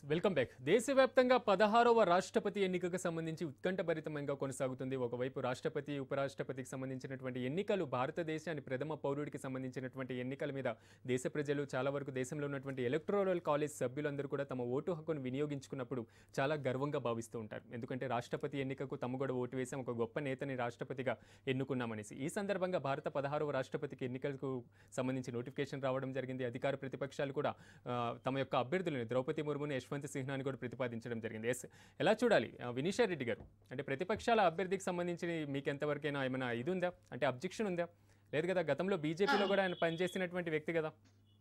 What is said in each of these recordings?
Welcome back దేశవ్యాప్తంగా పదహారవ రాష్ట్రపతి ఎన్నికకు సంబంధించి ఉత్కంఠభరితంగా కొనసాగుతుంది ఒకవైపు రాష్ట్రపతి ఉపరాష్ట్రపతికి సంబంధించినటువంటి ఎన్నికలు భారతదేశాన్ని ప్రథమ పౌరుడికి సంబంధించినటువంటి ఎన్నికల మీద దేశ ప్రజలు చాలా వరకు దేశంలో ఉన్నటువంటి ఎలక్ట్రోరల్ కాలేజ్ సభ్యులందరూ కూడా తమ ఓటు హక్కును వినియోగించుకున్నప్పుడు చాలా గర్వంగా భావిస్తూ ఉంటారు ఎందుకంటే రాష్ట్రపతి ఎన్నికకు తమ కూడా ఓటు వేసాం ఒక గొప్ప నేతని రాష్ట్రపతిగా ఎన్నుకున్నామనేసి ఈ సందర్భంగా భారత పదహారవ రాష్ట్రపతికి ఎన్నికలకు సంబంధించి నోటిఫికేషన్ రావడం జరిగింది అధికార ప్రతిపక్షాలు కూడా ఆ, తమ యొక్క అభ్యర్థులను ద్రౌపది ముర్ముని యశ్వంత్ సిన్హాని కూడా ప్రతిపాదించడం జరిగింది ఎస్ ఎలా చూడాలి ఆ, వినీషా రెడ్డి గారు అంటే ప్రతిపక్షాల అభ్యర్థికి సంబంధించి మీకు ఎంతవరకైనా ఏమైనా ఇది ఉందా అంటే అబ్జెక్షన్ ఉందా లేదు కదా గతంలో బీజేపీలో కూడా ఆయన పనిచేసినటువంటి వ్యక్తి కదా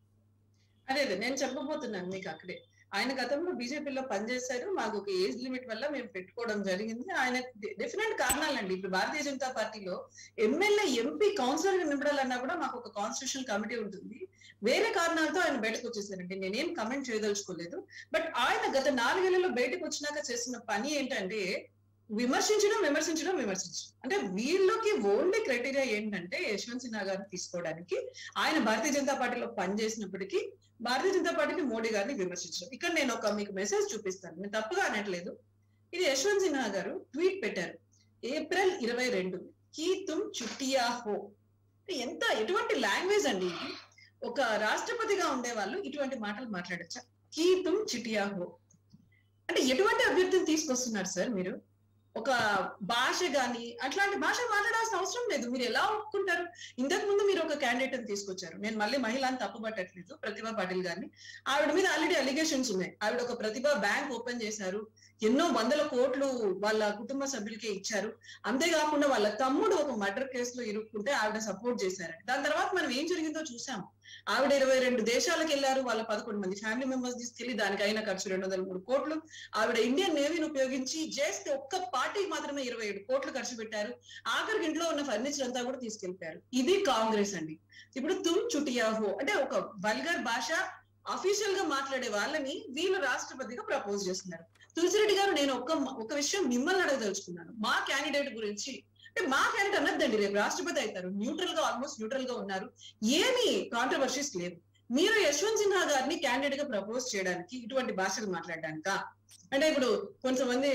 అదే అదే నేను చెప్పబోతున్నాను మీకు అక్కడే ఆయన గతంలో బీజేపీలో పనిచేశారు మాకు ఒక ఏజ్ లిమిట్ వల్ల మేము పెట్టుకోవడం జరిగింది ఆయన డిఫరెంట్ కారణాలండి ఇప్పుడు భారతీయ జనతా పార్టీలో ఎమ్మెల్యే ఎంపీ కౌన్సిలర్ నింపడాలన్నా కూడా మాకు ఒక కాన్స్టిట్యూషన్ కమిటీ ఉంటుంది వేరే కారణాలతో ఆయన బయటకు వచ్చేసారండి నేనేం కమెంట్ చేయదలుచుకోలేదు బట్ ఆయన గత నాలుగేళ్లలో బయటకు వచ్చినాక చేసిన పని ఏంటంటే విమర్శించడం విమర్శించడం విమర్శించడం అంటే వీళ్ళకి ఓన్లీ క్రైటీరియా ఏంటంటే యశ్వంత్ సిన్హా గారిని తీసుకోవడానికి ఆయన భారతీయ జనతా పార్టీలో పనిచేసినప్పటికీ భారతీయ జనతా పార్టీని మోడీ గారిని విమర్శించడం ఇక్కడ నేను ఒక మీకు మెసేజ్ చూపిస్తాను నేను తప్పుగా అనట్లేదు ఇది యశ్వంత్ సిన్హా గారు ట్వీట్ పెట్టారు ఏప్రిల్ ఇరవై రెండు కీ తుమ్ చుట్టియా హో అంటే ఎంత ఎటువంటి లాంగ్వేజ్ అండి ఇది ఒక రాష్ట్రపతిగా ఉండే వాళ్ళు ఇటువంటి మాటలు మాట్లాడచ్చా కీ తుమ్ చిటియా హో అంటే ఎటువంటి అభ్యర్థిని తీసుకొస్తున్నారు సార్ మీరు ఒక భాష గాని అట్లాంటి భాష మాట్లాడాల్సిన అవసరం లేదు మీరు ఎలా ఒప్పుకుంటారు ఇంతకు ముందు మీరు ఒక క్యాండిడేట్ ని తీసుకొచ్చారు నేను మళ్ళీ మహిళని తప్పుపట్టట్లేదు ప్రతిభా పాటిల్ గారిని ఆవిడ మీద ఆల్రెడీ అలిగేషన్స్ ఉన్నాయి ఆవిడ ఒక ప్రతిభ బ్యాంక్ ఓపెన్ చేశారు ఎన్నో వందల కోట్లు వాళ్ళ కుటుంబ సభ్యులకే ఇచ్చారు అంతేకాకుండా వాళ్ళ తమ్ముడు ఒక మర్డర్ కేసులో ఇరుక్కుంటే ఆవిడ సపోర్ట్ చేశారు దాని తర్వాత మనం ఏం జరిగిందో చూసాము ఆవిడ ఇరవై రెండు దేశాలకు వెళ్ళారు వాళ్ళ పదకొండు మంది ఫ్యామిలీ మెంబర్స్ తీసుకెళ్లి దానికి అయిన ఖర్చు రెండు వందల మూడు కోట్లు ఆవిడ ఇండియన్ నేవీని ఉపయోగించి జస్ట్ ఒక్క పార్టీకి మాత్రమే ఇరవై ఏడు కోట్లు ఖర్చు పెట్టారు ఆఖరికి ఇంట్లో ఉన్న ఫర్నిచర్ అంతా కూడా తీసుకెళ్లిపోయారు ఇది కాంగ్రెస్ అండి ఇప్పుడు తుమ్ చుటియాహో అంటే ఒక వల్గర్ భాష అఫీషియల్ గా మాట్లాడే వాళ్ళని వీళ్ళు రాష్ట్రపతిగా ప్రపోజ్ చేస్తున్నారు తులసిరెడ్డి గారు నేను ఒక ఒక విషయం మిమ్మల్ని అడగదలుచుకున్నాను మా క్యాండిడేట్ గురించి అంటే మా క్యాండిడేట్ అన్నదండి రేపు రాష్ట్రపతి అవుతారు న్యూట్రల్ గా ఆల్మోస్ట్ న్యూట్రల్ గా ఉన్నారు ఏమి కాంట్రవర్సీస్ లేవు మీరు యశ్వంత్ సిన్హా గారిని క్యాండిడేట్ గా ప్రపోజ్ చేయడానికి ఇటువంటి భాషలు మాట్లాడడానిక అంటే ఇప్పుడు కొంతమంది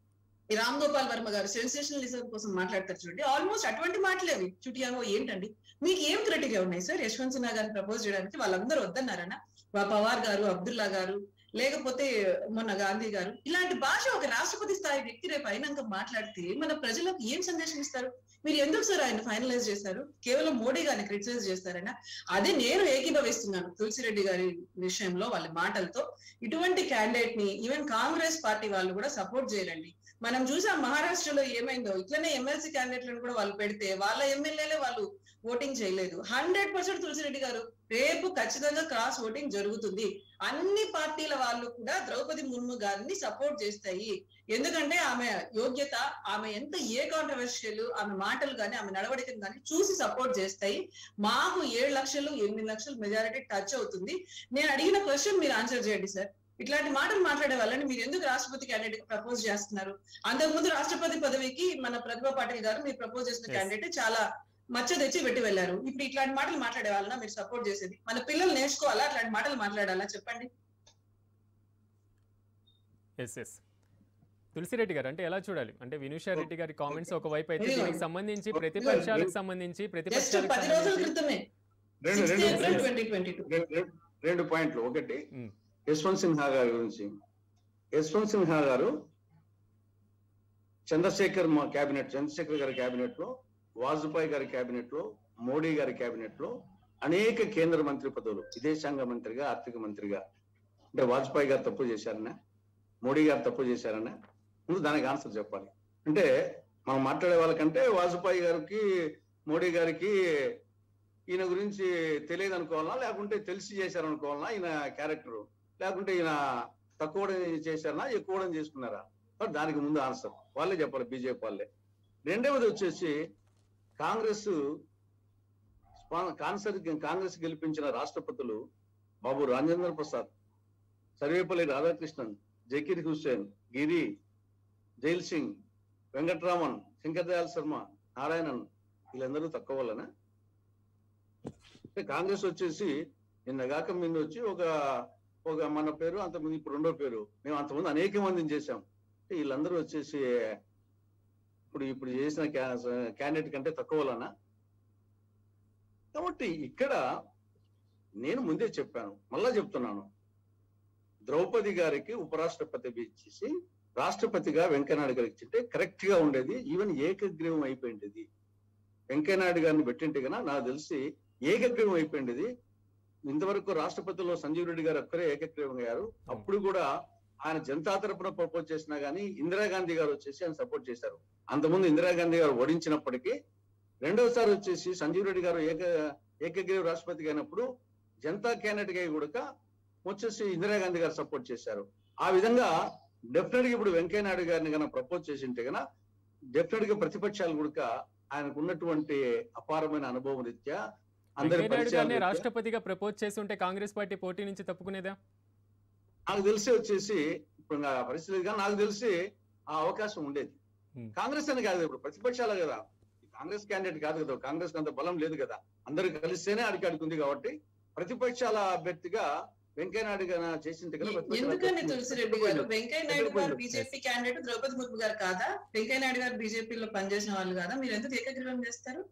ఈ రామ్ గోపాల్ వర్మ గారు సెన్సేషనలిజం కోసం మాట్లాడతారు చూడండి ఆల్మోస్ట్ అటువంటి మాటలేవి చుటియాగో ఏంటండి మీకు ఏం క్రైటీరియా ఉన్నాయి సార్ యశ్వంత్ సిన్హా గారిని ప్రపోజ్ చేయడానికి వాళ్ళందరూ వద్దన్నారనా పవార్ గారు అబ్దుల్లా గారు లేకపోతే మొన్న గాంధీ గారు ఇలాంటి భాష ఒక రాష్ట్రపతి స్థాయి వ్యక్తి రేపు అయినాక మాట్లాడితే మన ప్రజలకు ఏం సందేశం ఇస్తారు మీరు ఎందుకు సార్ ఆయన ఫైనలైజ్ చేస్తారు కేవలం మోడీ గారిని క్రిటిసైజ్ చేస్తారనా అదే నేను ఏకీభవిస్తున్నాను తులసిరెడ్డి గారి విషయంలో వాళ్ళ మాటలతో ఇటువంటి క్యాండిడేట్ ని ఈవెన్ కాంగ్రెస్ పార్టీ వాళ్ళు కూడా సపోర్ట్ చేయరండి మనం చూసాం మహారాష్ట్రలో ఏమైందో ఇట్లనే ఎమ్మెల్సీ క్యాండిడేట్లను కూడా వాళ్ళు పెడితే వాళ్ళ ఎమ్మెల్యేలే వాళ్ళు ఓటింగ్ చేయలేదు హండ్రెడ్ పర్సెంట్ తులసిరెడ్డి గారు రేపు ఖచ్చితంగా క్రాస్ ఓటింగ్ జరుగుతుంది అన్ని పార్టీల వాళ్ళు కూడా ద్రౌపది ముర్ము గారిని సపోర్ట్ చేస్తాయి ఎందుకంటే ఆమె యోగ్యత ఆమె ఎంత ఏ కాంట్రవర్షియల్ ఆమె మాటలు కానీ ఆమె నడవడికను కానీ చూసి సపోర్ట్ చేస్తాయి మాకు ఏడు లక్షలు ఎనిమిది లక్షలు మెజారిటీ టచ్ అవుతుంది నేను అడిగిన క్వశ్చన్ మీరు ఆన్సర్ చేయండి సార్ ఇట్లాంటి మాటలు మాట్లాడే వాళ్ళని మీరు ఎందుకు రాష్ట్రపతి క్యాండిడేట్ ప్రపోజ్ చేస్తున్నారు అంతకుముందు రాష్ట్రపతి పదవికి మన ప్రతిభా పాటిల్ గారు మీరు ప్రపోజ్ చేసిన Yes. క్యాండిడేట్ చాలా మచ్చ తెచ్చి పెట్టి వెళ్ళారు ఇప్పుడు ఇట్లాంటి మాటలు మాట్లాడే వాళ్ళన మీరు సపోర్ట్ చేసేది మన పిల్లలు నేర్చుకోవాలా అట్లాంటి మాటలు మాట్లాడాలా చెప్పండి ఎస్ ఎస్ తులసిరెడ్డి గారు అంటే ఎలా చూడాలి అంటే వినూషా రెడ్డి గారి కామెంట్స్ ఒకవైపు అయితే ఇదిగో. దీనికి సంబంధించి ఇదిగో. ప్రతిపక్షాలకు సంబంధించి జస్ట్ ప్రతిపక్షాలకు పది రోజుల సంబంధించి క్రితమే రెండు సిక్స్త్ రెండు ఏప్రిల్ రెండు- ట్వంటీ ట్వంటీ టూ రెండు- రెండు- రెండు పాయింట్లు ఒకటి ఉమ్, యశ్వంత్ సిన్హా గారి గురించి యశ్వంత్ సిన్హా గారు చంద్రశేఖర్ మా క్యాబినెట్ చంద్రశేఖర్ గారి క్యాబినెట్ లో వాజ్పేయి గారి క్యాబినెట్ లో మోడీ గారి క్యాబినెట్ లో అనేక కేంద్ర మంత్రి పదవులు విదేశాంగ మంత్రిగా ఆర్థిక మంత్రిగా అంటే వాజ్పేయి గారు తప్పు చేశారనా మోడీ గారు తప్పు చేశారనా ముందు దానికి ఆన్సర్ చెప్పాలి అంటే మనం మాట్లాడే వాళ్ళకంటే వాజ్పేయి గారికి మోడీ గారికి ఈయన గురించి తెలియదు అనుకోవాలా లేకుంటే తెలిసి చేశారనుకోవాలా ఈయన క్యారెక్టర్ లేకుంటే ఈయన తక్కువ చేశారనా ఎక్కువ చేసుకున్నారా మరి దానికి ముందు ఆన్సర్ వాళ్ళే చెప్పాలి బీజేపీ వాళ్ళే రెండవది వచ్చేసి కాంగ్రెస్ స్పా- కాన్సర్ కాంగ్రెస్ గెలిపించిన రాష్ట్రపతులు బాబు రాజేంద్ర ప్రసాద్ సర్వేపల్లి రాధాకృష్ణన్ జకీర్ హుస్సేన్ గిరి జైల్ సింగ్ వెంకట్రామన్ శంకర్ దయాల్ శర్మ నారాయణన్ వీళ్ళందరూ తక్కువ వల్లనా అంటే కాంగ్రెస్ వచ్చేసి నిన్నగాక ముందు వచ్చి ఒక ఒక మన పేరు అంతకుముందు ఇప్పుడు రెండో పేరు మేము అంతకుముందు అనేక మందిని చేశాం అంటే వీళ్ళందరూ వచ్చేసి ఇప్పుడు ఇప్పుడు చేసిన క్యాండిడేట్ కంటే తక్కువలనా కాబట్టి ఇక్కడ నేను ముందే చెప్పాను మళ్ళా చెప్తున్నాను ద్రౌపది గారికి ఉపరాష్ట్రపతి ఇచ్చేసి రాష్ట్రపతిగా వెంకయ్యనాయుడు గారికి ఇచ్చింటే కరెక్ట్ గా ఉండేది ఈవెన్ ఏకగ్రీవం అయిపోయింది వెంకయ్యనాయుడు గారిని పెట్టింటే కన్నా నాకు తెలిసి ఏకగ్రీవం అయిపోయింది ఇంతవరకు రాష్ట్రపతిలో సంజీవ్ రెడ్డి గారు ఒక్కరే ఏకగ్రీవం అయ్యారు అప్పుడు కూడా ఆయన జనతా తరపున ప్రపోజ్ చేసినా గానీ ఇందిరాగాంధీ గారు వచ్చేసి ఆయన సపోర్ట్ చేశారు అంతకుముందు ఇందిరాగాంధీ గారు ఓడించినప్పటికీ రెండవసారి వచ్చేసి సంజీవ్ రెడ్డి గారు ఏక ఏకగ్రీవ రాష్ట్రపతిగా అయినప్పుడు జనతా క్యాండిడేట్ గా కూడా వచ్చేసి ఇందిరాగాంధీ గారు సపోర్ట్ చేశారు ఆ విధంగా డెఫినెట్ గా ఇప్పుడు వెంకయ్య నాయుడు గారిని కనుక ప్రపోజ్ చేసి ఉంటే కనుక డెఫినెట్ గా ప్రతిపక్షాలు కూడా ఆయనకు ఉన్నటువంటి అపారమైన అనుభవం రీత్యా అందరి వెంకయ్యనాయుడు పరిచయాల గారిని రీత్యా రాష్ట్రపతిగా ప్రపోజ్ చేసి ఉంటే కాంగ్రెస్ పార్టీ పోటీ నుంచి తప్పుకునేదా నాకు తెలిసి వచ్చేసి ఇప్పుడు నా పరిస్థితి లేదు కానీ నాకు తెలిసి ఆ అవకాశం ఉండేది Hmm. కాంగ్రెస్ అని కాదు ఇప్పుడు ప్రతిపక్షాలు కదా కాంగ్రెస్ క్యాండిడేట్ కాదు కదా కాంగ్రెస్ అంత బలం లేదు కదా అందరూ కలిస్తేనే అడికాడికి ఉంది కాబట్టి ప్రతిపక్షాల అభ్యర్థిగా వెంకయ్య నాయుడు గారు చేసింది కదా ప్రతిపక్షాల ఎందుకని అభ్యర్థి తులసిరెడ్డి గారు వెంకయ్య నాయుడు గారు ఎక్కడ బీజేపీ క్యాండిడేట్ ద్రౌపది ముర్ము గారు కాదా వెంకయ్య నాయుడు గారు బీజేపీలో పనిచేసిన వాళ్ళు కాదా మీరు ఎందుకు ఏకగ్రీవం చేస్తారు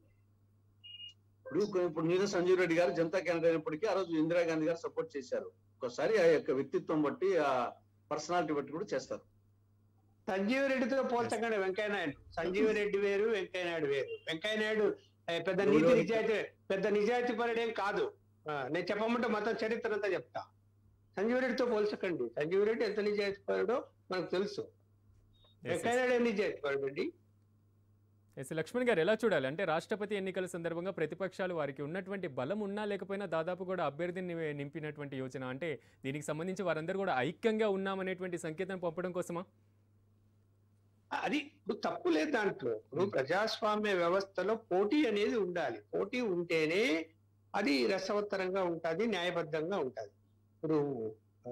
ఇప్పుడు ఇప్పుడు నీల సంజీవ్ రెడ్డి గారు జనతా క్యాండిడేట్ అయినప్పటికీ ఆ రోజు ఇందిరాగాంధీ గారు సపోర్ట్ చేశారు ఒకసారి ఆ యొక్క వ్యక్తిత్వం బట్టి ఆ పర్సనాలిటీ బట్టి కూడా చేస్తారు సంజీవ్ రెడ్డితో పోల్చకండి వెంకయ్య నాయుడు సంజీవ్ రెడ్డి వేరు వెంకయ్య నాయుడు వేరు వెంకయ్య నాయుడు ఏ, పెద్ద నీతి నిజాయితీ పెద్ద నిజాయితీ పరుడేం కాదు ఆ, నేను చెప్పమంటే మొత్తం చరిత్ర అంతా చెప్తా సంజీవ్ రెడ్డితో పోల్చకండి సంజీవ్ రెడ్డి ఎంత నిజాయితీ పరుడో మనకు తెలుసు వెంకయ్య నాయుడు ఏం నిజాయితీ పరుడు అండి ఎస్ లక్ష్మణ్ గారు ఎలా చూడాలి అంటే రాష్ట్రపతి ఎన్నికల సందర్భంగా ప్రతిపక్షాలు వారికి ఉన్నటువంటి బలం ఉన్నా లేకపోయినా దాదాపు కూడా అభ్యర్థిని నింపినటువంటి యోచన అంటే దీనికి సంబంధించి వారందరూ కూడా ఐక్యంగా ఉన్నామనేటువంటి సంకేతం పంపడం కోసమా అది ఇప్పుడు తప్పు లేదు దాంట్లో ఇప్పుడు ప్రజాస్వామ్య వ్యవస్థలో పోటీ అనేది ఉండాలి పోటీ ఉంటేనే అది రసవత్తరంగా ఉంటుంది న్యాయబద్ధంగా ఉంటుంది ఇప్పుడు ఆ,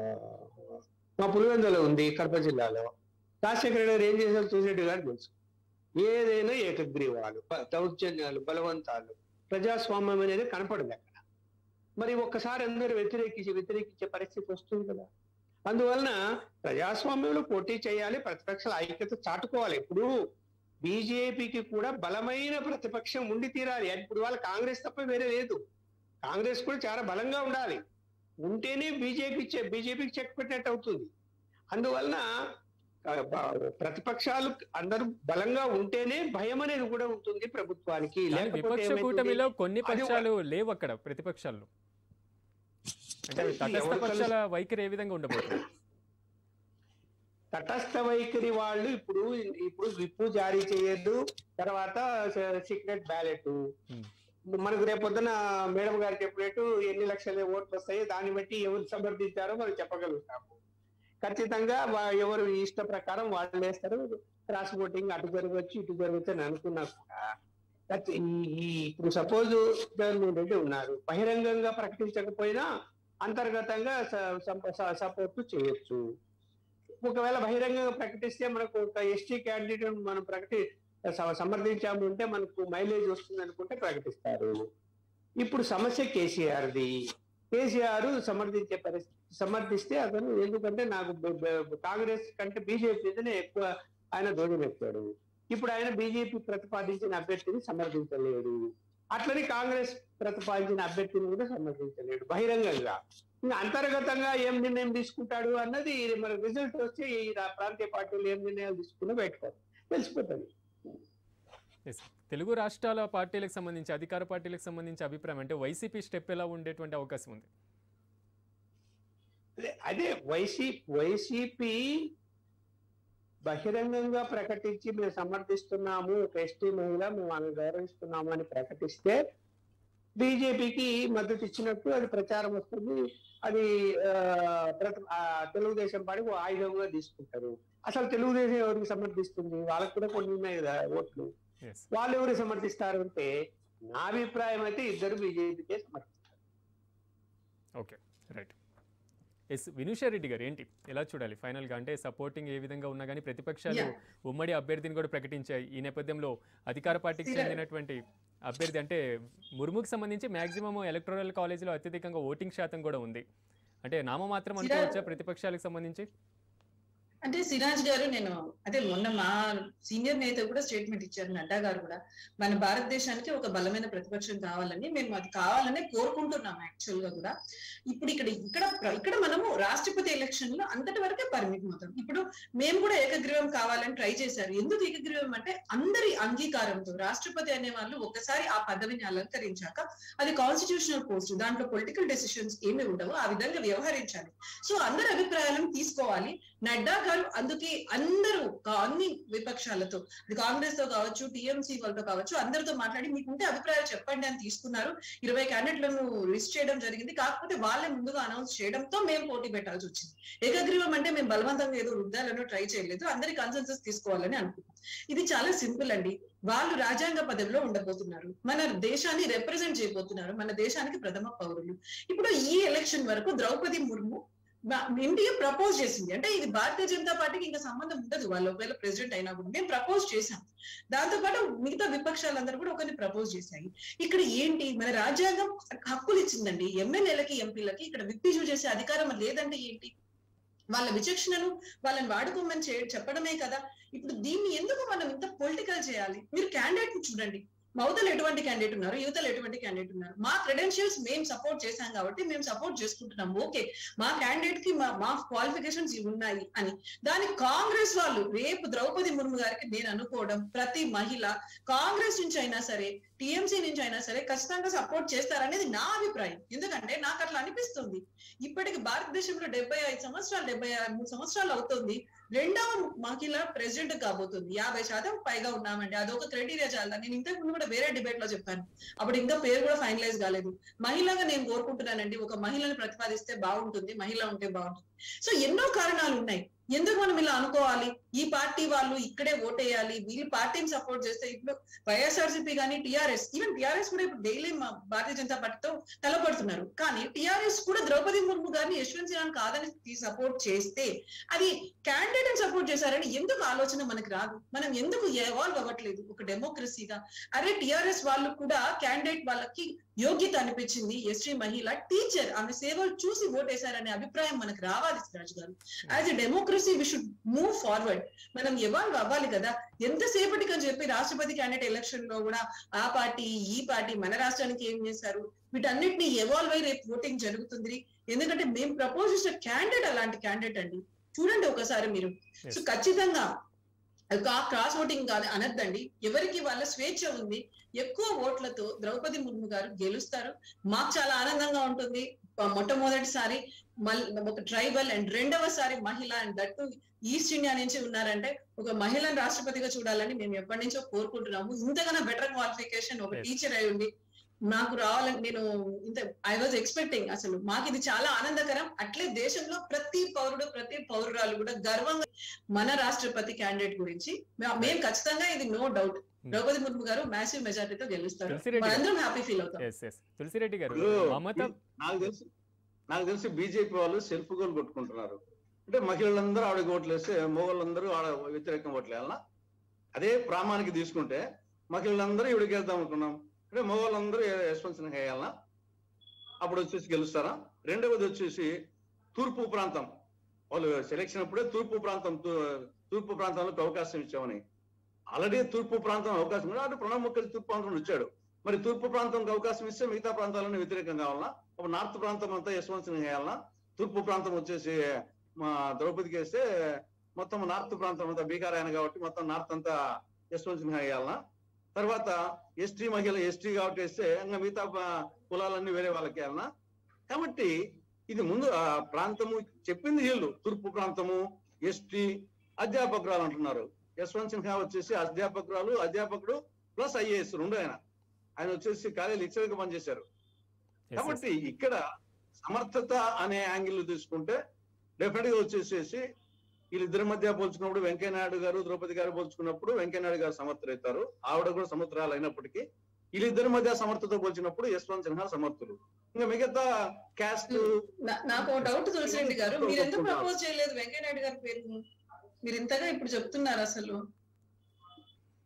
మా పులివెందులో ఉంది కడప జిల్లాలో రాజశేఖర రెడ్డి గారు ఏం చేశారు చూసేటి గారు తెలుసు ఏదైనా ఏకగ్రీవాలు బ- దౌర్జన్యాలు బలవంతాలు ప్రజాస్వామ్యం అనేది కనపడదు అక్కడ మరి ఒక్కసారి అందరూ వ్యతిరేకించి వ్యతిరేకించే పరిస్థితి వస్తుంది కదా అందువలన ప్రజాస్వామ్యంలో పోటీ చేయాలి ప్రతిపక్షాల ఐక్యత చాటుకోవాలి ఇప్పుడు బీజేపీకి కూడా బలమైన ప్రతిపక్షం ఉండి తీరాలి ఇప్పుడు వాళ్ళ కాంగ్రెస్ తప్ప వేరే లేదు కాంగ్రెస్ కూడా చాలా బలంగా ఉండాలి ఉంటేనే బీజేపీ బీజేపీకి చెక్ పెట్టినట్టు అవుతుంది అందువలన ఆ, బ- ప్రతిపక్షాలు అందరూ బలంగా ఉంటేనే భయం అనేది కూడా ఉంటుంది ప్రభుత్వానికి కానీ లేకపోతే విపక్ష ఏమవుతుంది? కూటమిలో కొన్ని అది ఒక- పక్షాలు లేవు అక్కడ ప్రతిపక్షాల్లో అంటే అవి తటస్థ ఎవరు కలుసు- పక్షాల వైఖరి ఏ విధంగా ఉండబోతుంది తటస్థ వైఖరి వాళ్ళు ఇప్పుడు ఇప్పుడు విప్పు జారీ చేయొద్దు తర్వాత సీక్రెట్ బ్యాలెట్ Hmm. మనకు రేపొద్దున మేడం గారు చెప్పినట్టు ఎన్ని లక్షల ఓట్లు వస్తాయి దాన్ని బట్టి ఎవరు సమర్థించారో మనం చెప్పగలుగుతాము ఖచ్చితంగా వా- ఎవరు ఇష్ట ప్రకారం వాళ్ళు వేస్తారు క్రాస్ ఓటింగ్ అటు జరగవచ్చు ఇటు జరగచ్చు అని అనుకున్నా కూడా ఖచ్చి- ఈ- ఈ ఇప్పుడు సపోజ్ జగన్మోహన్ రెడ్డి ఉన్నారు బహిరంగంగా ప్రకటించకపోయినా అంతర్గతంగా సపోర్ట్ చేయొచ్చు ఒకవేళ బహిరంగంగా ప్రకటిస్తే మనకు ఒక ఎస్టీ క్యాండిడేట్ మనం ప్రకటి స- సమర్థించాము అంటే మనకు మైలేజ్ వస్తుంది అనుకుంటే ప్రకటిస్తారు ఇప్పుడు సమస్య కేసీఆర్ది కేసీఆర్ సమర్థించే పరిస్థితి సమర్థిస్తే అతను ఎందుకంటే నాకు బ- బ- కాంగ్రెస్ కంటే బీజేపీ మీదనే ఎక్కువ ఆయన ధ్వజం ఎత్తాడు ఇప్పుడు ఆయన బీజేపీ ప్రతిపాదించిన అభ్యర్థిని సమర్థించలేడు అట్లని కాంగ్రెస్ ప్రతిపాదించిన అభ్యర్థిని కూడా సమర్థించలేడు బహిరంగంగా ఇంకా అంతర్గతంగా ఏం నిర్ణయం తీసుకుంటాడు అన్నది మన రిజల్ట్ వచ్చి ఈ రా- ప్రాంతీయ పార్టీలు ఏం నిర్ణయాలు తీసుకున్నా బయటకు తెలిసిపోతుంది Yes. తెలుగు రాష్ట్రాల పార్టీలకు సంబంధించి అధికార పార్టీలకు సంబంధించి అభిప్రాయం అంటే వైసీపీ స్టెప్ ఎలా ఉండేటువంటి అవకాశం ఉంది అదే- అదే వైసీ వైసీపీ బహిరంగంగా ప్రకటించి మేము సమర్థిస్తున్నాము ఒక ఎస్టీ మహిళ మేము ఆమె గౌరవిస్తున్నాము అని ప్రకటిస్తే బీజేపీకి మద్దతు ఇచ్చినట్టు అది ప్రచారం వస్తుంది అది ఆ, ప్రతి- ఆ, తెలుగుదేశం పార్టీ ఓ ఆయుధంగా తీసుకుంటారు అసలు తెలుగుదేశం ఎవరికి సమర్థిస్తుంది వాళ్ళకు కూడా కొన్ని ఉన్నాయి కదా ఓట్లు ఎస్ వాళ్ళు ఎవరు సమర్థిస్తారు అంటే నా అభిప్రాయం అయితే ఇద్దరు బీజేపీకే సమర్థిస్తారు okay right yes Vinusha Reddy garu ఏంటి ఎలా చూడాలి ఫైనల్గా అంటే సపోర్టింగ్ ఏ విధంగా ఉన్నా కానీ ప్రతిపక్షాలు Yeah. ఉమ్మడి అభ్యర్థిని కూడా ప్రకటించాయి ఈ నేపథ్యంలో అధికార పార్టీకి Sir. చెందినటువంటి అభ్యర్థి అంటే ముర్ముకు సంబంధించి మాక్సిమం ఎలక్టోరల్ కాలేజీలో అత్యధికంగా ఓటింగ్ శాతం కూడా ఉంది అంటే నామమాత్రం సిరా- అనుకోవచ్చా ప్రతిపక్షాలకు సంబంధించి అంటే సిరాజ్ గారు నేను అదే మొన్న మా సీనియర్ నేత కూడా స్టేట్మెంట్ ఇచ్చారు నడ్డా గారు కూడా మన భారతదేశానికి ఒక బలమైన ప్రతిపక్షం కావాలని మేము అది కావాలని కోరుకుంటున్నాం యాక్చువల్ గా కూడా ఇప్పుడు ఇక్కడ ఇక్కడ ప్ర- ఇక్కడ మనము రాష్ట్రపతి ఎలక్షన్ లో అంతటి వరకే పరిమితం అవుతాం ఇప్పుడు మేము కూడా ఏకగ్రీవం కావాలని ట్రై చేశారు ఎందుకు ఏకగ్రీవం అంటే అందరి అంగీకారంతో రాష్ట్రపతి అనే వాళ్ళు ఒకసారి ఆ పదవిని అలంకరించాక అది కాన్స్టిట్యూషనల్ పోస్ట్ దాంట్లో పొలిటికల్ డెసిషన్స్ ఏమి ఉండవు ఆ విధంగా వ్యవహరించాలి సో అందరి అభిప్రాయాలను తీసుకోవాలి నడ్డా గారు అందుకే అందరూ కా- అన్ని విపక్షాలతో అది కాంగ్రెస్ తో కావచ్చు టిఎంసీ వాళ్ళతో కావచ్చు అందరితో మాట్లాడి మీకుంటే అభిప్రాయాలు చెప్పండి అని తీసుకున్నారు ఇరవై క్యాండిడేట్లను లిస్ట్ చేయడం జరిగింది కాకపోతే వాళ్ళే ముందుగా అనౌన్స్ చేయడంతో మేము పోటీ పెట్టాల్సి వచ్చింది ఏకగ్రీవం అంటే మేము బలవంతంగా ఏదో రుద్దాలను ట్రై చేయలేదు అందరి కన్సెన్సస్ తీసుకోవాలని అనుకున్నాం ఇది చాలా సింపుల్ అండి వాళ్ళు రాజ్యాంగ పదవిలో ఉండబోతున్నారు మన దేశాన్ని రిప్రజెంట్ చేయబోతున్నారు మన దేశానికి ప్రథమ పౌరులు ఇప్పుడు ఈ ఎలక్షన్ వరకు ద్రౌపది ముర్ము మా- ఇండియా ప్రపోజ్ చేసింది అంటే ఇది భారతీయ జనతా పార్టీకి ఇంకా సంబంధం ఉండదు వాళ్ళు ఒకవేళ ప్రెసిడెంట్ అయినా కూడా మేము ప్రపోజ్ చేశాం దాంతో పాటు మిగతా విపక్షాలందరూ కూడా ఒకరిని ప్రపోజ్ చేశాయి ఇక్కడ ఏంటి మన రాజ్యాంగం హక్కులు ఇచ్చిందండి ఎమ్మెల్యేలకి ఎంపీలకి ఇక్కడ విప్పిజు చేసే అధికారం లేదంటే ఏంటి వాళ్ళ విచక్షణను వాళ్ళని వాడుకోమని చే- చెప్పడమే కదా ఇప్పుడు దీన్ని ఎందుకు మనం ఇంత పొలిటికల్ చేయాలి మీరు క్యాండిడేట్ ని చూడండి మౌతలు ఎటువంటి క్యాండిడేట్ ఉన్నారు యువతలు ఎటువంటి క్యాండిడేట్ ఉన్నారు మా క్రెడెన్షియల్స్ మేము సపోర్ట్ చేశాం కాబట్టి మేము సపోర్ట్ చేసుకుంటున్నాం ఓకే మా క్యాండిడేట్ కి మా మా క్వాలిఫికేషన్స్ ఇవి ఉన్నాయి అని దాని కాంగ్రెస్ వాళ్ళు రేపు ద్రౌపది ముర్ము గారికి నేను అనుకోవడం ప్రతి మహిళ కాంగ్రెస్ నుంచి అయినా సరే టిఎంసీ నుంచి అయినా సరే ఖచ్చితంగా సపోర్ట్ చేస్తారనేది నా అభిప్రాయం ఎందుకంటే నాకు అట్లా అనిపిస్తుంది ఇప్పటికి భారతదేశంలో డెబ్బై ఐదు సంవత్సరాలు డెబ్బై మూడు సంవత్సరాలు అవుతుంది రెండవ మహిళ ప్రెసిడెంట్ కాబోతుంది యాభై శాతం పైగా ఉన్నామండి అదొక క్రైటీరియా చాలా నేను ఇంతకు ముందు కూడా వేరే డిబేట్ లో చెప్పాను అప్పుడు ఇంకా పేరు కూడా ఫైనలైజ్ కాలేదు మహిళగా నేను కోరుకుంటున్నానండి ఒక మహిళను ప్రతిపాదిస్తే బాగుంటుంది మహిళ ఉంటే బాగుంటుంది సో ఎన్నో కారణాలు ఉన్నాయి ఎందుకు మనం ఇలా అనుకోవాలి ఈ పార్టీ వాళ్ళు ఇక్కడే ఓటేయాలి వీళ్ళు పార్టీని సపోర్ట్ చేస్తే ఇప్పుడు వైఎస్ఆర్సీపీ కానీ టిఆర్ఎస్ ఈవెన్ టిఆర్ఎస్ కూడా ఇప్పుడు డైలీ భారతీయ జనతా పార్టీతో తలపడుతున్నారు కానీ టిఆర్ఎస్ కూడా ద్రౌపది ముర్ము గారిని యశ్వంత్ సిన్హాన్ కాదని సపోర్ట్ చేస్తే అది క్యాండిడేట్ ని సపోర్ట్ చేశారని ఎందుకు ఆలోచన మనకి రాదు మనం ఎందుకు ఎవాల్వ్ అవ్వట్లేదు ఒక డెమోక్రసీగా అరే టిఆర్ఎస్ వాళ్ళు కూడా క్యాండిడేట్ వాళ్ళకి యోగ్యత అనిపించింది ఎస్టీ మహిళ టీచర్ ఆమె సేవలు చూసి ఓటేశారనే అభిప్రాయం మనకు రావాలి Siraj garu as a democracy we should move forward మనం ఎవాల్వ్ అవ్వాలి కదా ఎంతసేపటికి అని చెప్పి రాష్ట్రపతి క్యాండిడేట్ ఎలక్షన్ లో కూడా ఆ పార్టీ ఈ పార్టీ మన రాష్ట్రానికి ఏం చేశారు వీటన్నిటిని ఎవాల్వ్ అయి రేపు ఓటింగ్ జరుగుతుంది ఎందుకంటే మేము ప్రపోజ్ చేసిన క్యాండిడేట్ అలాంటి క్యాండిడేట్ అండి చూడండి ఒకసారి మీరు సో ఖచ్చితంగా క్రాస్ ఓటింగ్ కాదు అనద్దండి ఎవరికి వాళ్ళ స్వేచ్ఛ ఉంది ఎక్కువ ఓట్లతో ద్రౌపది ముర్ము గారు గెలుస్తారు మాకు చాలా ఆనందంగా ఉంటుంది ప- మొట్టమొదటిసారి మల్- ఒక ట్రైబల్ అండ్ రెండవసారి మహిళ అండ్ దట్టు ఈస్ట్ ఇండియా నుంచి ఉన్నారంటే ఒక మహిళను రాష్ట్రపతిగా చూడాలని మేము ఎప్పటి నుంచో కోరుకుంటున్నాము ఇంతకన్నా బెటర్ క్వాలిఫికేషన్ ఒక Yes. టీచర్ అయి ఉండి నాకు రావాలని నేను ఇంత ఐ వాజ్ ఎక్స్పెక్టింగ్ అసలు మాకు ఇది చాలా ఆనందకరం అట్లే దేశంలో ప్రతి పౌరుడు ప్రతి పౌరురాలు కూడా గర్వంగా మన రాష్ట్రపతి క్యాండిడేట్ గురించి మే- మేము ఖచ్చితంగా ఇది నో డౌట్ ద్రౌపది ముర్ము గారు మ్యాసివ్ మెజార్టీతో గెలుస్తారు తులసిరెడ్డి గారు. మనందరం హ్యాపీ ఫీల్ అవుతాం ఎస్ ఎస్ తులసిరెడ్డి గారు ఇప్పుడు మమత నాకు తెలిసి నాకు తెలిసి బీజేపీ వాళ్ళు సెల్ఫ్ గోల్ కొట్టుకుంటున్నారు అంటే మహిళలందరూ ఆవిడకి ఓట్లు వేస్తే మగవాళ్ళందరూ ఆడ వ్యతిరేకం ఓట్లు వేయాలన్నా అదే ప్రామాణిక తీసుకుంటే మహిళలందరూ ఇవిడికి వెళ్దాం అనుకున్నాం అంటే మగవాళ్ళందరూ యశ్వంత్ సిన్హా వేయాలన్నా అప్పుడు వచ్చేసి గెలుస్తారా రెండవది వచ్చేసి తూర్పు ప్రాంతం వాళ్ళు సెలక్షన్ అప్పుడే తూర్పు ప్రాంతం తూ- తూర్పు ప్రాంతంలోకి అవకాశం ఇచ్చామని ఆల్రెడీ తూర్పు ప్రాంతం అవకాశం కూడా అటు ప్రణబ్ ముఖర్జీ తూర్పు ప్రాంతం వచ్చాడు మరి తూర్పు ప్రాంతంకి అవకాశం ఇస్తే మిగతా ప్రాంతాలన్నీ వ్యతిరేకం కావాలన్నా అప్పుడు నార్త్ ప్రాంతం అంతా యశ్వంత్ సిన్హా వేయాలన్నా తూర్పు ప్రాంతం వచ్చేసి మా ద్రౌపదికి వేస్తే మొత్తం నార్త్ ప్రాంతం అంతా బీహార్ ఆయన కాబట్టి మొత్తం నార్త్ అంతా యశ్వంత్ సిన్హా వేయాలన్నా తర్వాత ఎస్టీ మహిళ ఎస్టీ కాబట్టి వేస్తే ఇంకా మిగతా ప- కులాలన్నీ వేరే వాళ్ళకి వేయాలన్నా కాబట్టి ఇది ముందు ఆ ప్రాంతము చెప్పింది వీళ్ళు తూర్పు ప్రాంతము ఎస్టీ అధ్యాపకురాలు అంటున్నారు యశ్వంత్ సిన్హా వచ్చేసి అధ్యాపకురాలు అధ్యాపకుడు ప్లస్ ఐఏఎస్ రెండు ఆయన ఆయన వచ్చేసి కాలేజ్ లెక్చరర్ గా పనిచేశారు Yes, yes. కాబట్టి ఇక్కడ సమర్థత అనే యాంగిల్ తీసుకుంటే డెఫినెట్ గా వచ్చేసేసి వీళ్ళిద్దరి మధ్య పోల్చుకున్నప్పుడు వెంకయ్యనాయుడు గారు ద్రౌపది గారు పోల్చుకున్నప్పుడు వెంకయ్యనాయుడు గారు సమర్థులవుతారు ఆవిడ కూడా సమర్థురాలు అయినప్పటికీ వీళ్ళిద్దరి మధ్య సమర్థత పోల్చినప్పుడు యశ్వంత్ సిన్హా సమర్థులు ఇంకా మిగతా క్యాస్ట్ నా- నాకు ఒక డౌట్ తులసిరెడ్డి గారు మీరు ఎందుకు ప్రపోజ్ చేయలేదు వెంకయ్యనాయుడు గారి పేరు మీరు ఇంతగా ఇప్పుడు చెప్తున్నారు అసలు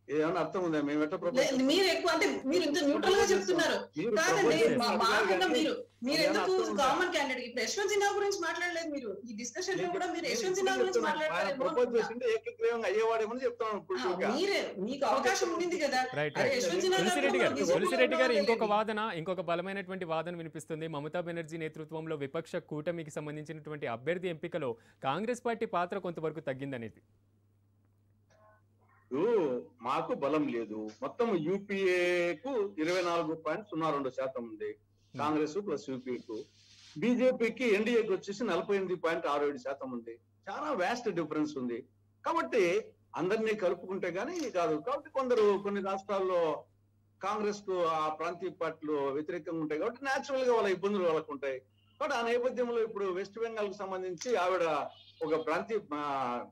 ఏమైనా అర్థం ఉందా మేము ఎట్లా లే- ప్రపోజ్ మీరు ఎక్కువ అంటే మీరు ఇంత న్యూట్రల్ గా చెప్తున్నారు మీరు కాదండి propose చేస్తారు. మా- చేస్తున్నారు మాకన్నా కానీ మీరు మీరు ఏమైనా ఎందుకు అర్థం ఉందా? కామన్ క్యాండిడేట్ ఇప్పుడు యశ్వంత్ సిన్హా గురించి మాట్లాడలేదు మీరు ఈ డిస్కషన్ లో నేను కూడా మీరు నేను యశ్వంత్ ఇప్పుడు సిన్హా గురించి చెప్తున్నా. ఆయన మాట్లాడతారేమో ప్రపోజ్ అనుకున్నా. చేసింటే ఏకగ్రీవంగా అయ్యేవాడేమని చెప్తాను ఇప్పుడు ఆ, ఇంకా. మీరే మీకు అవకాశం ఉండింది కదా రైట్ అరే రైట్ యశ్వంత్ సిన్హా గారు తులసిరెడ్డి గారు కూడా BJP లో తులసిరెడ్డి గారు ఉండడం ఇంకొక తెలియదు. వాదన ఇంకొక బలమైనటువంటి వాదన వినిపిస్తుంది మమతా బెనర్జీ నేతృత్వంలో విపక్ష కూటమికి సంబంధించినటువంటి అభ్యర్థి ఎంపికలో కాంగ్రెస్ పార్టీ పాత్ర కొంతవరకు తగ్గిందనేది ఇప్పుడు మాకు బలం లేదు మొత్తం యూపీఏకు ఇరవై నాలుగు పాయింట్ సున్నా రెండు శాతం ఉంది కాంగ్రెస్ ప్లస్ యూపీకు బీజేపీకి ఎన్డీఏకి వచ్చేసి నలభై ఎనిమిది పాయింట్ ఆరు ఏడు శాతం ఉంది చాలా వ్యాస్ట్ డిఫరెన్స్ ఉంది కాబట్టి అందరినీ కలుపుకుంటే గానీ కాదు కాబట్టి కొందరు కొన్ని రాష్ట్రాల్లో కాంగ్రెస్ కు ఆ ప్రాంతీయ పార్టీలు వ్యతిరేకంగా ఉంటాయి కాబట్టి నేచురల్ గా వాళ్ళ ఇబ్బందులు వాళ్ళకు ఉంటాయి కాబట్టి ఆ నేపథ్యంలో ఇప్పుడు వెస్ట్ బెంగాల్ కు సంబంధించి ఆవిడ ఒక ప్రాంతీయ ఆ,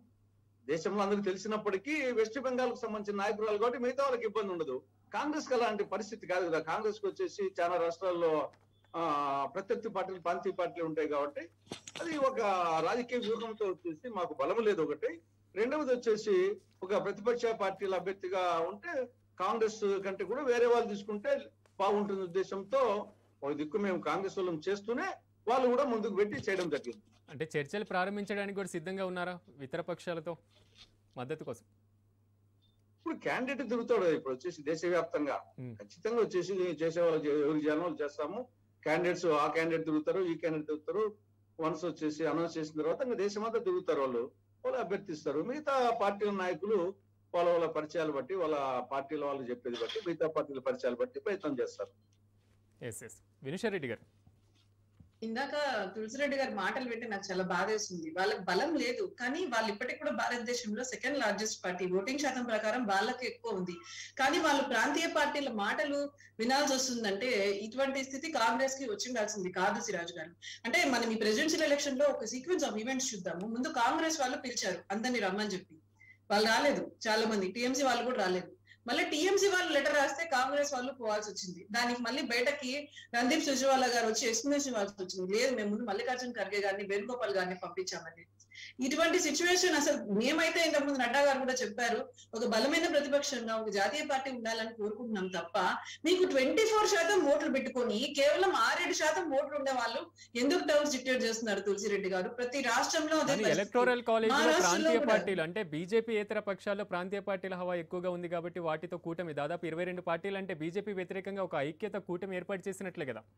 దేశంలో అందరికి తెలిసినప్పటికీ వెస్ట్ బెంగాల్ కు సంబంధించిన నాయకురాలు కాబట్టి మిగతా వాళ్ళకి ఇబ్బంది ఉండదు కాంగ్రెస్ కి అలాంటి పరిస్థితి కాదు కదా కాంగ్రెస్ కి వచ్చేసి చాలా రాష్ట్రాల్లో ఆ ప్రత్యర్థి పార్టీలు ప్రాంతీయ పార్టీలు ఉంటాయి కాబట్టి అది ఒక రాజకీయ వ్యూహంతో వచ్చేసి మాకు బలం లేదు ఒకటి రెండవది వచ్చేసి ఒక ప్రతిపక్ష పార్టీల అభ్యర్థిగా ఉంటే కాంగ్రెస్ కంటే కూడా వేరే వాళ్ళు తీసుకుంటే బాగుంటుంది ఉద్దేశంతో ఒక దిక్కు మేము కాంగ్రెస్ వాళ్ళని చేస్తూనే వాళ్ళు కూడా ముందుకు పెట్టి చేయడం జరిగింది అంటే చర్చలు ప్రారంభించడానికి కూడా సిద్ధంగా ఉన్నారా ఇతర పక్షాలతో మద్దతు కోసం ఇప్పుడు క్యాండిడేట్ తిరుగుతాడు కదా ఇప్పుడు వచ్చేసి దేశవ్యాప్తంగా Hmm. ఖచ్చితంగా వచ్చేసి చేసే వాళ్ళు ఎవరు చేయాలో వాళ్ళు చేస్తాము క్యాండిడేట్స్ ఆ క్యాండిడేట్ తిరుగుతారు ఈ క్యాండిడేట్ తిరుగుతారు వన్స్ వచ్చేసి అనౌన్స్ చేసిన తర్వాత ఇంకా దేశమంతా తిరుగుతారు వాళ్ళు వాళ్ళు అభ్యర్థిస్తారు మిగతా పార్టీల నాయకులు వాళ్ళ వాళ్ళ పరిచయాలు బట్టి వాళ్ళ పార్టీల వాళ్ళు చెప్పేది బట్టి మిగతా పార్టీల పరిచయాలు బట్టి ప్రయత్నం చేస్తారు ఎస్ ఎస్ వినుషారెడ్డి గారు ఇందాక తులసిరెడ్డి గారి మాటలు వింటే నాకు చాలా బాధ వేస్తుంది వాళ్ళకి బలం లేదు కానీ వాళ్ళు ఇప్పటికి కూడా భారతదేశంలో సెకండ్ లార్జెస్ట్ పార్టీ ఓటింగ్ శాతం ప్రకారం వాళ్ళకి ఎక్కువ ఉంది కానీ వాళ్ళు ప్రాంతీయ పార్టీల మాటలు వినాల్సి వస్తుందంటే ఇటువంటి స్థితి కాంగ్రెస్ కి వచ్చి ఉండాల్సింది కాదు సిరాజ్ గారు అంటే మనం ఈ ప్రెసిడెన్షియల్ ఎలక్షన్ లో ఒక సీక్వెన్స్ ఆఫ్ ఈవెంట్స్ చూద్దాము ముందు కాంగ్రెస్ వాళ్ళు పిలిచారు అందరిని రమ్మని చెప్పి వాళ్ళు రాలేదు చాలా మంది టీఎంసీ వాళ్ళు కూడా రాలేదు మళ్ళీ టీఎంసీ వాళ్ళు లెటర్ రాస్తే కాంగ్రెస్ వాళ్ళు పోవాల్సి వచ్చింది దానికి మళ్ళీ బయటకి రందీప్ సుర్జేవాలా గారు వచ్చి ఎక్స్ప్లెనేషన్ ఇవ్వాల్సి వచ్చింది లేదు మేము ముందు మల్లికార్జున ఖర్గే గారిని వేణుగోపాల్ గారిని పంపించామని ఇటువంటి సిచ్యువేషన్ అసలు మేమైతే ఇంతకుముందు నడ్డా గారు కూడా చెప్పారు ఒక బలమైన ప్రతిపక్షంగా ఒక జాతీయ పార్టీ ఉండాలని కోరుకుంటున్నాం తప్ప మీకు ట్వంటీ ఫోర్ శాతం ఓట్లు పెట్టుకొని కేవలం ఆరేడు శాతం ఓట్లు ఉండే వాళ్ళు ఎందుకు టర్మ్స్ డిక్టేట్ చేస్తున్నారు తులసిరెడ్డి గారు ప్రతి రాష్ట్రంలో అదే కానీ పరిస్థితి. ఎలక్టోరల్ కాలేజ్ లో మహారాష్ట్రలో ప్రాంతీయ కూడా. పార్టీలు అంటే బీజేపీ ఇతర పక్షాల్లో ప్రాంతీయ పార్టీల హవా ఎక్కువగా ఉంది కాబట్టి వాటితో కూటమి దాదాపు ఇరవై రెండు పార్టీలు అంటే బీజేపీ వ్యతిరేకంగా ఒక ఐక్యత కూటమి ఏర్పాటు చేసినట్లే కదా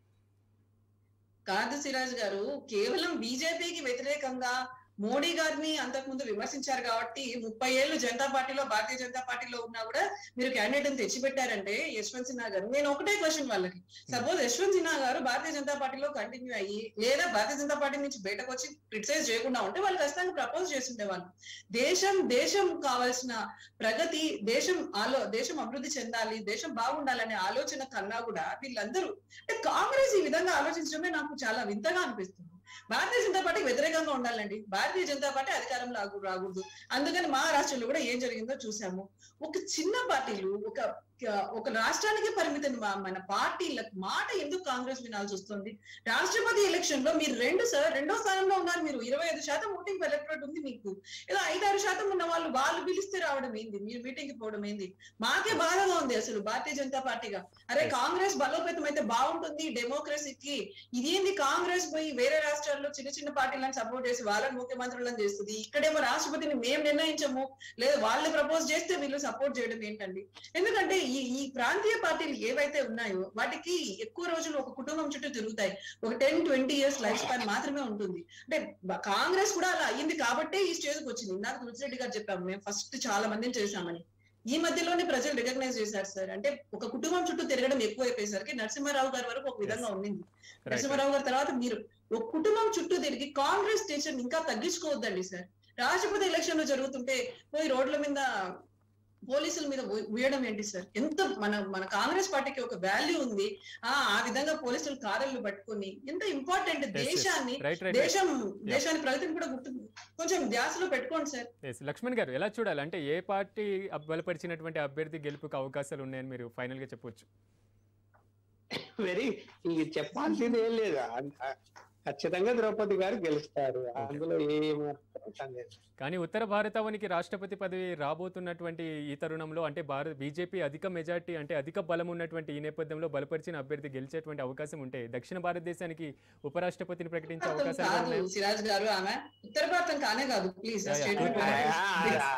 కాదు సిరాజ్ గారు కేవలం బీజేపీకి వ్యతిరేకంగా మోడీ గారిని అంతకుముందు విమర్శించారు కాబట్టి ముప్పై ఏళ్ళు జనతా పార్టీలో భారతీయ జనతా పార్టీలో ఉన్నా కూడా మీరు క్యాండిడేట్ తెచ్చిపెట్టారంటే యశ్వంత్ సిన్హా గారు నేను ఒకటే క్వశ్చన్ వాళ్ళకి సపోజ్ యశ్వంత్ సిన్హా గారు భారతీయ జనతా పార్టీలో కంటిన్యూ అయ్యి లేదా భారతీయ జనతా పార్టీ నుంచి బయటకు వచ్చి క్రిటిసైజ్ చేయకుండా ఉంటే వాళ్ళు ఖచ్చితంగా ప్రపోజ్ చేస్తుండే వాళ్ళు దేశం దేశం కావాల్సిన ప్రగతి దేశం ఆలో దేశం అభివృద్ధి చెందాలి దేశం బాగుండాలనే ఆలోచన కన్నా కూడా వీళ్ళందరూ అంటే కాంగ్రెస్ ఈ విధంగా ఆలోచించడమే నాకు చాలా వింతగా అనిపిస్తుంది భారతీయ జనతా పార్టీకి వ్యతిరేకంగా ఉండాలండి భారతీయ జనతా పార్టీ అధికారంలో రాగు- రాకూడదు అందుకని మహారాష్ట్రలో కూడా ఏం జరిగిందో చూసాము ఒక చిన్న పార్టీలు ఒక ఒక రాష్ట్రానికి పరిమితం మా- మన పార్టీలకు మాట ఎందుకు కాంగ్రెస్ వినాల్సి వస్తుంది రాష్ట్రపతి ఎలక్షన్ లో మీరు రెండు సార్ రెండో స్థానంలో ఉన్నారు మీరు ఇరవై ఐదు శాతం ఓటింగ్ ఎలక్టరేట్ ఉంది మీకు ఇలా ఐదారు శాతం ఉన్న వాళ్ళు వాళ్ళు పిలిస్తే రావడం ఏంది మీరు మీటింగ్ కి పోవడం ఏంది మాకే బాధగా ఉంది అసలు భారతీయ జనతా పార్టీగా అరే Yes. కాంగ్రెస్ బలోపేతం అయితే బాగుంటుంది డెమోక్రసీకి ఇదేంది కాంగ్రెస్ పోయి వేరే రాష్ట్రాల్లో చిన్న చిన్న పార్టీలను సపోర్ట్ చేసి వాళ్ళని ముఖ్యమంత్రులను చేస్తుంది ఇక్కడేమో రాష్ట్రపతిని మేము నిర్ణయించము లేదా వాళ్ళు ప్రపోజ్ చేస్తే వీళ్ళు సపోర్ట్ చేయడం ఏంటండి ఎందుకంటే ఈ ఈ ప్రాంతీయ పార్టీలు ఏవైతే ఉన్నాయో వాటికి ఎక్కువ రోజులు ఒక కుటుంబం చుట్టూ తిరుగుతాయి ఒక ten twenty years life span మాత్రమే ఉంటుంది అంటే బ- కాంగ్రెస్ కూడా అలా అయ్యింది కాబట్టే ఈ స్టేజ్ కి వచ్చింది ఇందాక తులసిరెడ్డి గారు చెప్పాము మేము ఫస్ట్ చాలా మందిని చేశామని ఈ మధ్యలోనే ప్రజలు రికగ్నైజ్ చేశారు సార్ అంటే ఒక కుటుంబం చుట్టూ తిరగడం ఎక్కువ అయిపోయేసరికి నరసింహారావు గారి వరకు ఒక విధంగా ఉండింది రైట్ నరసింహారావు గారి తర్వాత మీరు ఒక కుటుంబం చుట్టూ తిరిగి కాంగ్రెస్ స్టేషన్ ఇంకా తగ్గించుకోవద్దండి సార్ రాష్ట్రపతి ఎలక్షన్లు జరుగుతుంటే పోయి రోడ్ల మీద పోలీసుల మీద ఉ- ఉయ్యడం ఏంటి సార్ ఎంత మన మన కాంగ్రెస్ పార్టీకి ఒక వాల్యూ ఉంది ఆ ఆ విధంగా పోలీసులు కారళ్ళు పట్టుకొని ఎంత ఇంపార్టెంట్ yes. దేశాన్ని రైట్ రైట్ దేశం దేశాన్ని ప్రగతిని కూడా గుర్తు కొంచెం ధ్యాసలో పెట్టుకోండి సార్ ఎస్ లక్ష్మణ్ గారు ఎలా చూడాలి అంటే ఏ పార్టీ అబ్- బలపరిచినటువంటి అభ్యర్థి గెలుపుకు అవకాశాలు ఉన్నాయని మీరు ఫైనల్ గా చెప్పొచ్చు వెరీ ఇంక చెప్పాల్సింది ఏం లేదు అంత ఖచ్చితంగా ద్రౌపది గారు గెలుస్తారు అందులో ఏ మాత్రం సందేహం కానీ ఉత్తర భారతావనికి రాష్ట్రపతి పదవి రాబోతున్నటువంటి ఈ తరుణంలో అంటే భారత్ బీజేపీ అధిక మెజార్టీ అంటే అధిక బలం ఉన్నటువంటి ఈ నేపథ్యంలో బలపరిచిన అభ్యర్థి గెలిచేటువంటి అవకాశం ఉంటే దక్షిణ భారతదేశానికి ఉపరాష్ట్రపతిని ప్రకటించే భారతం అవకాశాలు కాదు ఉన్నాయా? సిరాజ్ గారు ఆమె ఉత్తర భారతం కానే కాదు ప్లీజ్ యా, యా. స్టేట్మెంట్ ఆ,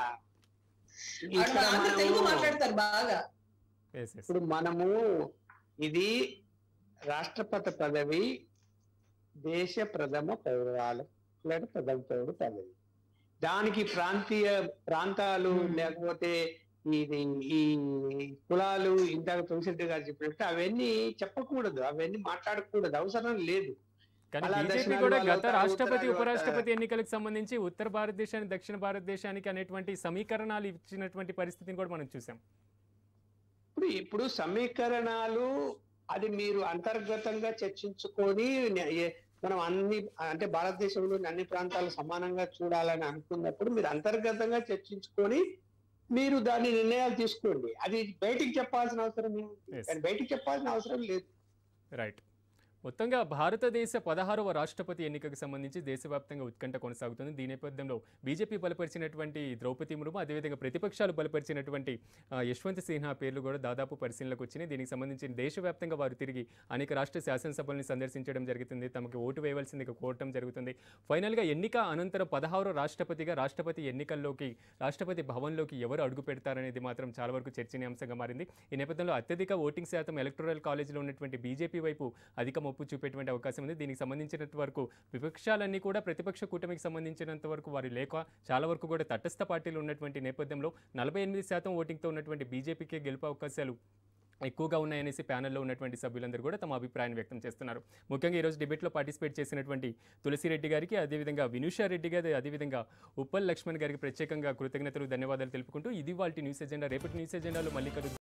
ఇక్కడ ఆంధ్ర తెలుగు మనము- మాట్లాడతారు బాగా Yes, yes. ఇప్పుడు మనము ఇది రాష్ట్రపతి పదవి దేశ ప్రథమ పౌరాలు లేదా ప్రథమ పౌరుడు పదవి దానికి ప్రాంతీయ ప్రాంతాలు Hmm. లేకపోతే ఇది ఈ కులాలు ఇందాక తులసిరెడ్డి గారు చెప్పినట్టు అవన్నీ చెప్పకూడదు అవన్నీ మాట్లాడకూడదు అవసరం లేదు కానీ అలా బీజేపీ దక్షిణాది కూడా వాళ్ళు గత అవుతారు, రాష్ట్రపతి ఉత్తరాది ఉపరాష్ట్రపతి ఎన్నికలకు సంబంధించి ఉత్తర భారతదేశానికి దక్షిణ భారతదేశానికి అనేటువంటి సమీకరణాలు ఇచ్చినటువంటి పరిస్థితిని కూడా మనం చూసాం ఇప్పుడు ఇప్పుడు సమీకరణాలు అది మీరు అంతర్గతంగా చర్చించుకొని నే- ఏ- మనం అన్ని అంటే భారతదేశంలోని అన్ని ప్రాంతాలు సమానంగా చూడాలని అనుకున్నప్పుడు మీరు అంతర్గతంగా చర్చించుకొని మీరు దాని నిర్ణయాలు తీసుకోండి అది బయటికి చెప్పాల్సిన అవసరం ఏముంది Yes. కానీ బయటికి చెప్పాల్సిన అవసరం లేదు రైట్ మొత్తంగా భారతదేశ పదహారవ రాష్ట్రపతి ఎన్నికకు సంబంధించి దేశవ్యాప్తంగా ఉత్కంఠ కొనసాగుతుంది దీని నేపథ్యంలో బీజేపీ బలపరిచినటువంటి ద్రౌపది ముర్ము అదేవిధంగా ప్రతిపక్షాలు బలపరిచినటువంటి ఆ, యశ్వంత్ సిన్హా పేర్లు కూడా దాదాపు పరిశీలనకు వచ్చినాయి దీనికి సంబంధించి దేశవ్యాప్తంగా వారు తిరిగి అనేక రాష్ట్ర శాసనసభల్ని సందర్శించడం జరుగుతుంది తమకు ఓటు వేయవలసిందిగా కోరటం జరుగుతుంది ఫైనల్గా ఎన్నిక అనంతరం పదహారో రాష్ట్రపతిగా రాష్ట్రపతి ఎన్నికల్లోకి రాష్ట్రపతి భవన్లోకి ఎవరు అడుగు పెడతారనేది మాత్రం చాలా వరకు చర్చనీయాంశంగా మారింది ఈ నేపథ్యంలో అత్యధిక ఓటింగ్ శాతం ఎలక్టోరల్ కాలేజీలో ఉన్నటువంటి బీజేపీ వైపు అధిక మొప్పు చూపేటువంటి అవకాశం ఉంది దీనికి సంబంధించినంత వరకు విపక్షాలన్నీ కూడా ప్రతిపక్ష కూటమికి సంబంధించినంత వరకు వారి లేక చాలా వరకు కూడా తటస్థ పార్టీలు ఉన్నటువంటి నేపథ్యంలో నలభై ఎనిమిది శాతం ఓటింగ్తో ఉన్నటువంటి బీజేపీకే గెలుపు అవకాశాలు ఎక్కువగా ఉన్నాయనేసి ప్యానెల్లో ఉన్నటువంటి సభ్యులందరూ కూడా తమ అభిప్రాయం వ్యక్తం చేస్తున్నారు ముఖ్యంగా ఈరోజు డిబేట్లో పార్టిసిపేట్ చేసినటువంటి తులసిరెడ్డి గారికి అదేవిధంగా వినుషా రెడ్డి గారి అదేవిధంగా ఉప్పల్ లక్ష్మణ్ గారికి ప్రత్యేకంగా కృతజ్ఞతలు ధన్యవాదాలు తెలుపుకుంటూ ఇది వాళ్ళ న్యూస్ ఎజెండా రేపటి న్యూస్ ఎజెండాలో మళ్ళీ కలుద్దాం